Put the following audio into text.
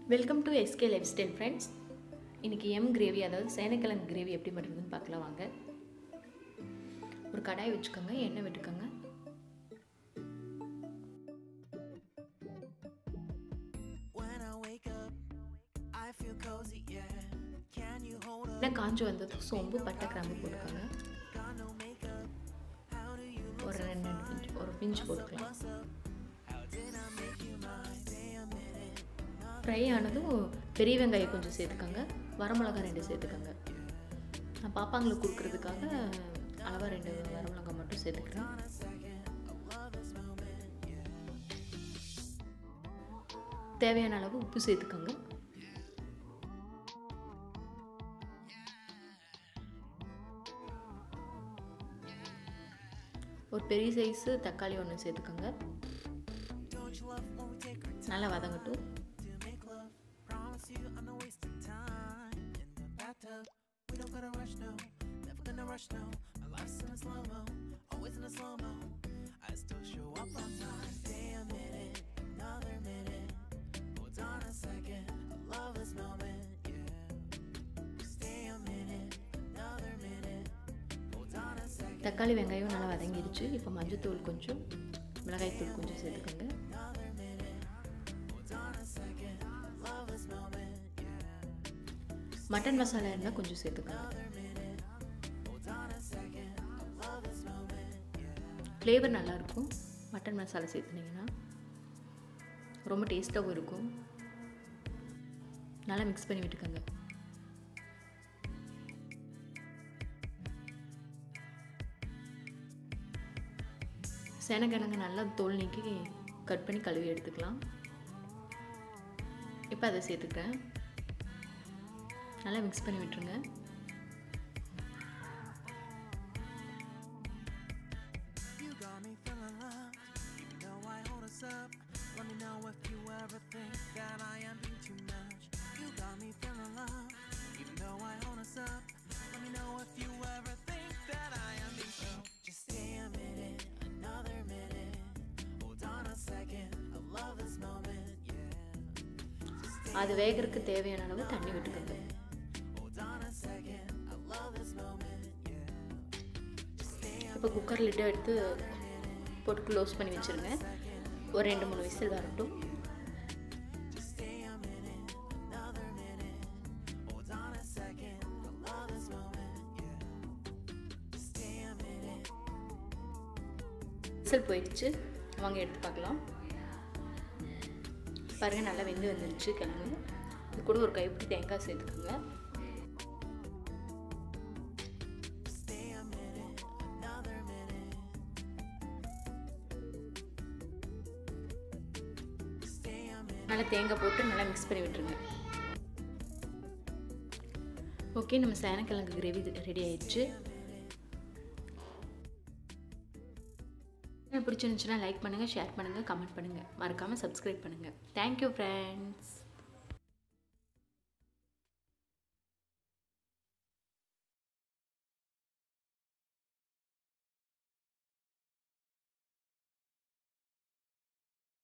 Welcome to SK lifestyle friends இன்றைக்கி எம் gravy அதாவது சேனைக்கிழங்கு கிரேவி எப்படி பண்ணுறதுன்னு பார்க்கலாம் வாங்க ஒரு கடாய் வச்சுக்கோங்க எண்ணெய் விட்டுக்கோங்க When I wake up, I feel cozy, yeah. Can you hold up? எண்ணெய் காஞ்சி வந்ததும் சோம்பு பட்டை கிராம்பு போட்டுக்கோங்க Got no makeup. How do you ஒரு ரெண்டு ரெண்டு பிஞ்சு ஒரு பிஞ்சு போட்டுக்கலாம் bust up? How did I make you mine? Stay a minute. Fry ஆனதும் பெரிய வெங்காயம் கொஞ்சம் சேர்த்துக்கோங்க வரமிளகாய் ரெண்டு சேர்த்துக்கோங்க நான் பாப்பாங்களுக்கு கொடுக்குறதுக்காக அளவாக ரெண்டு வரமிளகாய் மட்டும் சேர்த்துக்கிறேன் தேவையான அளவு உப்பு சேர்த்துக்கோங்க ஒரு பெரிய சைஸு தக்காளி ஒன்று சேர்த்துக்கோங்க Don't you love when we take our time நல்லா வதங்கட்டும் to make love? Promise you I'm not wasting time in the bathtub. We don't gotta rush, no. Never gonna rush, no. My life's in a slow mo, always in a slow mo. I still show up on time. Stay a minute, another minute. Hold on a second. I love this moment, yeah. Stay a minute, another minute. Hold on a second. தக்காளி வெங்காயம் நல்லா வதங்கிடுச்சு இப்போ மஞ்சத்தூள் கொஞ்சம் மிளகாய்த்தூள் கொஞ்சம் சேர்த்துக்கோங்க Another minute. Hold on a second. I love this moment, yeah. Mutton masala இருந்தால் கொஞ்சம் சேர்த்துக்கோங்க Hold on a second. I love this moment, yeah. Flavour நல்லாயிருக்கும் மட்டன் மசாலா சேர்த்துனீங்கன்னா ரொம்ப டேஸ்ட்டாகவும் இருக்கும் நல்லா மிக்ஸ் பண்ணி விட்டுக்கோங்க சேனக்கிழங்கு நல்லா தோல் நீக்கி கட் பண்ணி கழுவி எடுத்துக்கலாம் இப்போ அதை சேர்த்துக்கிறேன் நல்லா மிக்ஸ் பண்ணி விட்டுருங்க You got me feeling loved, even though I hold us up. Let me know if you ever think that I am being too much. You got me feeling loved, even though I hold us up. Let me know if you ever think that I am being so. Just stay a minute, another minute. Hold on a second, I love this moment, yeah. Just stay அது வேகறதுக்கு தேவையான அளவு தண்ணி விட்டுக்கோங்க Hold on a second, I love this moment, yeah. Just stay a இப்போ cooker லிட்டை எடுத்து போட்டு close பண்ணி வச்சுருங்க ஒரு ரெண்டு மூணு விசில் வரட்டும் Just stay a minute, another minute. Hold on a second, I love this moment, yeah. Just stay a minute. Whistle போயிடுச்சு வாங்க எடுத்து பார்க்கலாம் பாருங்கள் நல்லா வெந்து வந்துருச்சு கிழங்கு இது கூட ஒரு கைப்பிடி தேங்காய் சேர்த்துக்கோங்க Stay a minute, another minute. Stay a minute. நல்லா தேங்காய் போட்டு நல்லா மிக்ஸ் பண்ணி விட்டுருங்க ஓகே நம்ம சேனக்கிழங்கு கிரேவி ரெடி ஆயிடுச்சு பிடிச்சிருந்துச்சுன்னா லைக் பண்ணுங்கள் ஷேர் பண்ணுங்கள் கமெண்ட் பண்ணுங்கள் மறக்காமல் சப்ஸ்கிரைப் பண்ணுங்கள் தேங்க்யூ ஃப்ரெண்ட்ஸ்